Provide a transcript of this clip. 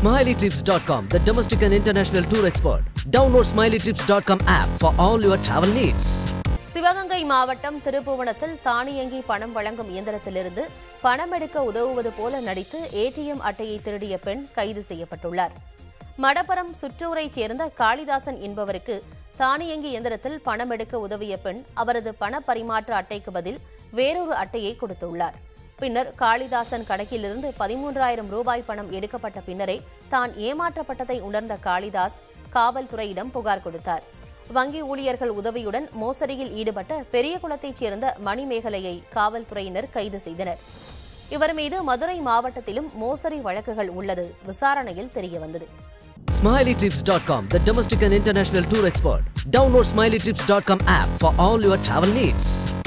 SmileyTrips.com, the domestic and international tour expert. Download SmileyTrips.com app for all your travel needs. Sivaganga மாவட்டம் திருப்புவனத்தில் தானியங்கி பணம் வழங்கும் இயந்திரத்திலிருந்து பணம் எடுக்க உதவுவது போல நடித்து ஏடிஎம் அட்டையை திருடிய பெண் கைது செய்யப்பட்டுள்ளார் மடப்பரம் சுற்றூரைச் சேர்ந்த காளிதாசன் என்பவருக்கு தானியங்கி இயந்திரத்தில் பணம் எடுக்க உதவிய பெண் அவரது பண பரிமாற்ற அட்டைக்கு பதில் வேறொரு அட்டையை கொடுத்துள்ளார் பின்னர் காளிதாசன் கணக்கிலிருந்து பதிமூன்றாயிரம் ரூபாய் பணம் எடுக்கப்பட்ட பின்னரே தான் ஏமாற்றப்பட்டதை உணர்ந்த காளிதாஸ் காவல்துறையிடம் புகார் கொடுத்தார் வங்கி ஊழியர்கள் உதவியுடன் மோசடியில் ஈடுபட்ட பெரியகுளத்தைச் சேர்ந்த மணிமேகலையை காவல்துறையினர் கைது செய்தனர் இவர் மீது மதுரை மாவட்டத்திலும் மோசடி வழக்குகள் உள்ளது விசாரணையில் தெரியவந்தது SmileyTrips.com, the domestic and international tour expert. Download SmileyTrips.com app for all your travel needs.